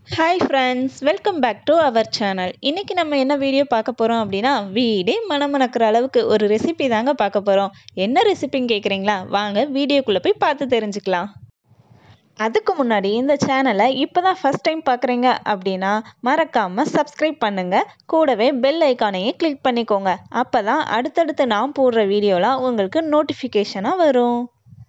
hi friends welcome back to our channel இன்றைக்கி நம்ம என்ன வீடியோ பார்க்க போகிறோம் அப்படின்னா வீடே மணமணக்கிற அளவுக்கு ஒரு ரெசிபி தாங்க பார்க்க போகிறோம் என்ன ரெசிபின்னு கேட்குறீங்களா வாங்க வீடியோக்குள்ளே போய் பார்த்து தெரிஞ்சுக்கலாம் அதுக்கு முன்னாடி இந்த சேனலை இப்போ தான் ஃபஸ்ட் டைம் பார்க்குறீங்க அப்படின்னா மறக்காமல் சப்ஸ்கிரைப் பண்ணுங்கள் கூடவே பெல் ஐக்கானையும் கிளிக் பண்ணிக்கோங்க அப்போ தான் அடுத்தடுத்து நான் போடுற வீடியோலாம் உங்களுக்கு நோட்டிஃபிகேஷனாக வரும்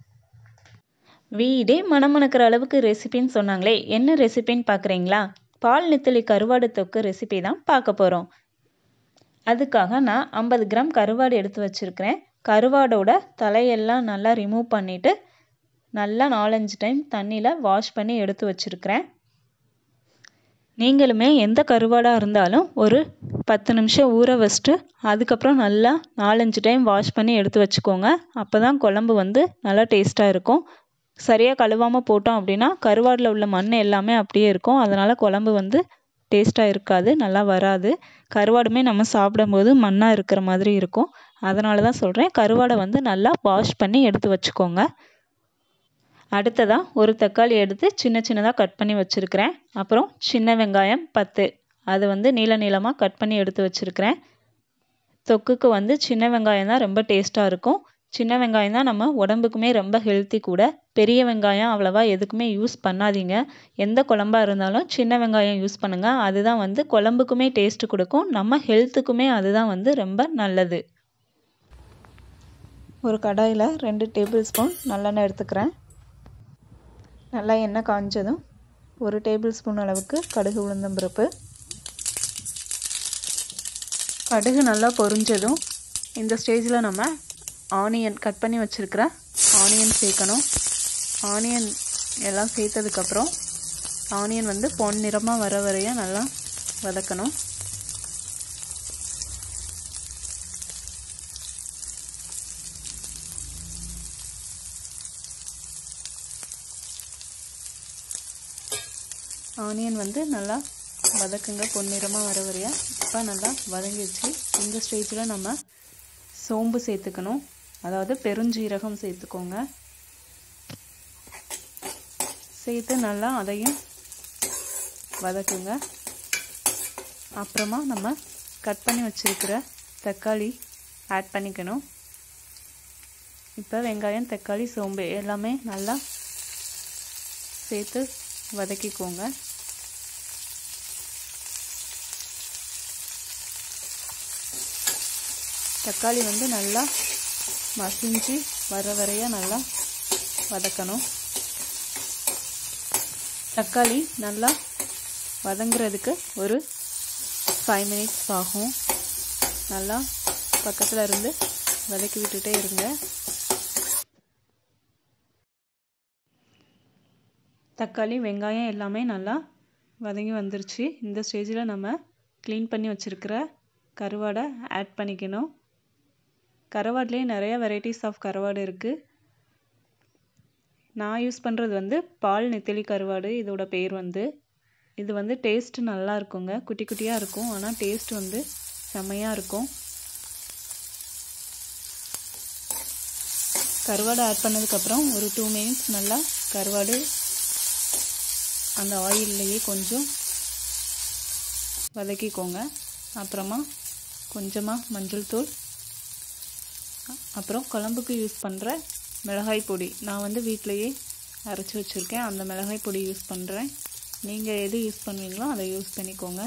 வீடே மணமணக்கிற அளவுக்கு ரெசிபின்னு சொன்னாங்களே என்ன ரெசிபின்னு பார்க்குறீங்களா பால் நெத்தலி கருவாடு தொக்கு ரெசிபி தான் பார்க்க போகிறோம் அதுக்காக நான் ஐம்பது கிராம் கருவாடு எடுத்து வச்சுருக்கிறேன் கருவாடோட தலையெல்லாம் நல்லா ரிமூவ் பண்ணிவிட்டு நல்லா நாலஞ்சு டைம் தண்ணியில் வாஷ் பண்ணி எடுத்து வச்சுருக்கிறேன் நீங்களுமே எந்த கருவாடாக இருந்தாலும் ஒரு பத்து நிமிஷம் ஊற வச்சுட்டு அதுக்கப்புறம் நல்லா நாலஞ்சு டைம் வாஷ் பண்ணி எடுத்து வச்சுக்கோங்க அப்போ தான் குழம்பு வந்து நல்லா டேஸ்ட்டாக இருக்கும் சரியாக கழுவாமல் போட்டோம் அப்படின்னா கருவாடில் உள்ள மண் எல்லாமே அப்படியே இருக்கும் அதனால் குழம்பு வந்து டேஸ்ட்டாக இருக்காது நல்லா வராது கருவாடுமே நம்ம சாப்பிடும்போது மண்ணாக இருக்கிற மாதிரி இருக்கும் அதனால தான் சொல்கிறேன் கருவாடை வந்து நல்லா வாஷ் பண்ணி எடுத்து வச்சுக்கோங்க அடுத்ததாக ஒரு தக்காளி எடுத்து சின்ன சின்னதாக கட் பண்ணி வச்சுருக்கிறேன் அப்புறம் சின்ன வெங்காயம் பத்து அது வந்து நீள நீளமாக கட் பண்ணி எடுத்து வச்சுருக்கிறேன் தொக்குக்கு வந்து சின்ன வெங்காயம் தான் ரொம்ப டேஸ்ட்டாக இருக்கும் சின்ன வெங்காயம் தான் நம்ம உடம்புக்குமே ரொம்ப ஹெல்த்தி கூட பெரிய வெங்காயம் அவ்வளோவா எதுக்குமே யூஸ் பண்ணாதீங்க எந்த குழம்பாக இருந்தாலும் சின்ன வெங்காயம் யூஸ் பண்ணுங்கள் அதுதான் வந்து குழம்புக்குமே டேஸ்ட்டு கொடுக்கும் நம்ம ஹெல்த்துக்குமே அதுதான் வந்து ரொம்ப நல்லது ஒரு கடாயில் ரெண்டு டேபிள் ஸ்பூன் நல்லெண்ணெய் எடுத்துக்கிறேன் நல்லா எண்ணெய் காஞ்சதும் ஒரு டேபிள் ஸ்பூன் அளவுக்கு கடுகு உளுந்தம்பருப்பு கடுகு நல்லா பொரிஞ்சதும் இந்த ஸ்டேஜில் நம்ம ஆனியன் கட் பண்ணி வச்சுருக்கிற ஆனியன் சேர்க்கணும் ஆனியன் எல்லாம் சேர்த்ததுக்கப்புறம் ஆனியன் வந்து பொன் நிறமாக வர வரைய நல்லா வதக்கணும் ஆனியன் வந்து நல்லா வதக்குங்க பொன்னிறமாக வர வரையா இப்போ நல்லா வதங்கிடுச்சு இந்த ஸ்டேஜில் நம்ம சோம்பு சேர்த்துக்கணும் அதாவது பெருஞ்சீரகம் சேர்த்துக்கோங்க சேர்த்து நல்லா அதையும் வதக்குங்க அப்புறமா நம்ம கட் பண்ணி வச்சுருக்கிற தக்காளி ஆட் பண்ணிக்கணும் இப்போ வெங்காயம் தக்காளி சோம்பு எல்லாமே நல்லா சேர்த்து வதக்கிக்கோங்க தக்காளி வந்து நல்லா மசிஞ்சு வர வரைய நல்லா வதக்கணும் தக்காளி நல்லா வதங்குறதுக்கு ஒரு ஃபைவ் மினிட்ஸ் ஆகும் நல்லா பக்கத்தில் இருந்து வதக்கி விட்டுட்டே இருங்க தக்காளி வெங்காயம் எல்லாமே நல்லா வதங்கி வந்துருச்சு இந்த ஸ்டேஜில் நம்ம க்ளீன் பண்ணி வச்சுருக்கிற கருவாடை ஆட் பண்ணிக்கணும் கருவாட்லேயே நிறைய வெரைட்டிஸ் ஆஃப் கருவாடு இருக்குது நான் யூஸ் பண்ணுறது வந்து பால் நெத்திலி கருவாடு இதோட பேர் வந்து இது வந்து டேஸ்ட் நல்லா இருக்குங்க குட்டி குட்டியாக இருக்கும் ஆனால் டேஸ்ட் வந்து செம்மையாக இருக்கும் கருவாடு ஆட் பண்ணதுக்கப்புறம் ஒரு டூ மினிட்ஸ் நல்லா கருவாடு அந்த ஆயில்லையே கொஞ்சம் வதக்கிக்கோங்க அப்புறமா கொஞ்சமாக மஞ்சள் தூள் அப்புறம் குழம்புக்கு யூஸ் பண்ணுற மிளகாய் பொடி நான் வந்து வீட்டிலையே அரைச்சி வச்சுருக்கேன் அந்த மிளகாய் பொடி யூஸ் பண்ணுறேன் நீங்கள் எது யூஸ் பண்ணுவீங்களோ அதை யூஸ் பண்ணிக்கோங்க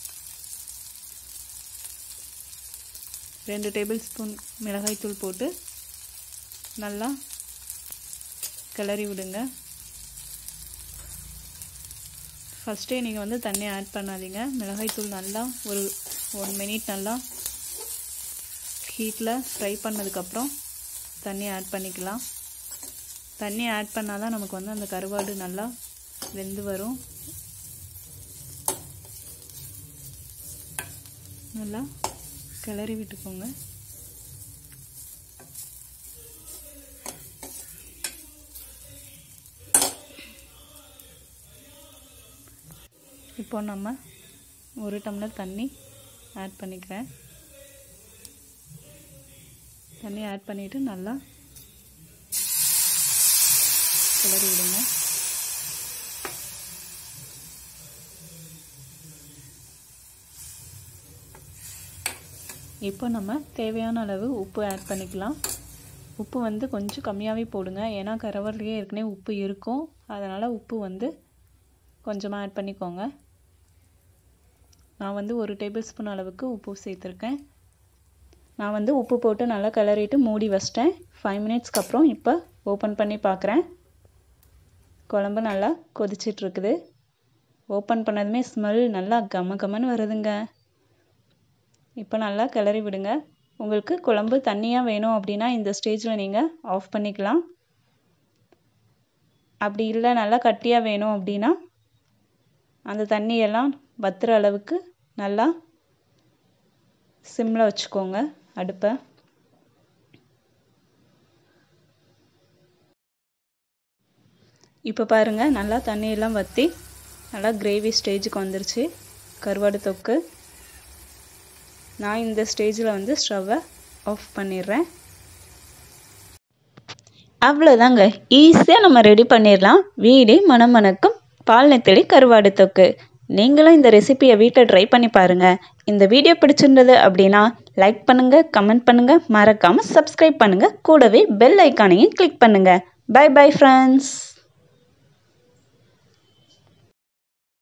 ரெண்டு டேபிள் ஸ்பூன் மிளகாய் தூள் போட்டு நல்லா கிளறி விடுங்க ஃபஸ்ட்டே நீங்கள் வந்து தண்ணி ஆட் பண்ணாதீங்க மிளகாய் தூள் நல்லா ஒரு ஒன் மினிட் நல்லா ஹீட்டில் ஃப்ரை பண்ணதுக்கப்புறம் தண்ணி ஆட் பண்ணிக்கலாம் தண்ணி ஆட் பண்ணால் தான் நமக்கு வந்து அந்த கருவாடு நல்லா வெந்து வரும் நல்லா கிளறி விட்டுக்கோங்க இப்போ நம்ம ஒரு டம்ளர் தண்ணி ஆட் பண்ணிக்கிறேன் தண்ணி ஆட் பண்ணிவிட்டு நல்லா கிளறி விடுங்க இப்போ நம்ம தேவையான அளவு உப்பு ஆட் பண்ணிக்கலாம் உப்பு வந்து கொஞ்சம் கம்மியாகவே போடுங்க ஏன்னா கரவர்லேயே ஏற்கனவே உப்பு இருக்கும் அதனால் உப்பு வந்து கொஞ்சமாக ஆட் பண்ணிக்கோங்க நான் வந்து ஒரு டேபிள் ஸ்பூன் அளவுக்கு உப்பு சேர்த்துருக்கேன் நான் வந்து உப்பு போட்டு நல்லா கிளறிட்டு மூடி வச்சிட்டேன் ஃபைவ் மினிட்ஸ்க்கு அப்புறம் இப்போ ஓப்பன் பண்ணி பார்க்குறேன் குழம்பு நல்லா கொதிச்சிட்ருக்குது ஓப்பன் பண்ணதுமே ஸ்மெல் நல்லா கம கமன்னு வருதுங்க இப்போ நல்லா கிளறி விடுங்க உங்களுக்கு குழம்பு தண்ணியாக வேணும் அப்படின்னா இந்த ஸ்டேஜில் நீங்கள் ஆஃப் பண்ணிக்கலாம் அப்படி இல்லை நல்லா கட்டியாக வேணும் அப்படின்னா அந்த தண்ணியெல்லாம் வத்துற அளவுக்கு நல்லா சிம்மில் வச்சுக்கோங்க அடுப்பை இப்போ பாருங்கள் நல்லா தண்ணியெல்லாம் வற்றி நல்லா கிரேவி ஸ்டேஜுக்கு வந்துருச்சு கருவாடு தொக்கு நான் இந்த ஸ்டேஜில் வந்து ஸ்டவ்வை ஆஃப் பண்ணிடுறேன் அவ்வளோதாங்க ஈஸியாக நம்ம ரெடி பண்ணிடலாம் வீடே மணமணக்கும் பால் நெத்தலி கருவாடு தொக்கு நீங்களும் இந்த ரெசிபியை வீட்டில் ட்ரை பண்ணி பாருங்கள் இந்த வீடியோ பிடிச்சிருந்தது அப்படின்னா லைக் பண்ணுங்கள் கமெண்ட் பண்ணுங்கள் மறக்காமல் சப்ஸ்கிரைப் பண்ணுங்கள் கூடவே பெல் ஐக்கானையும் கிளிக் பண்ணுங்கள் பை பை ஃப்ரெண்ட்ஸ்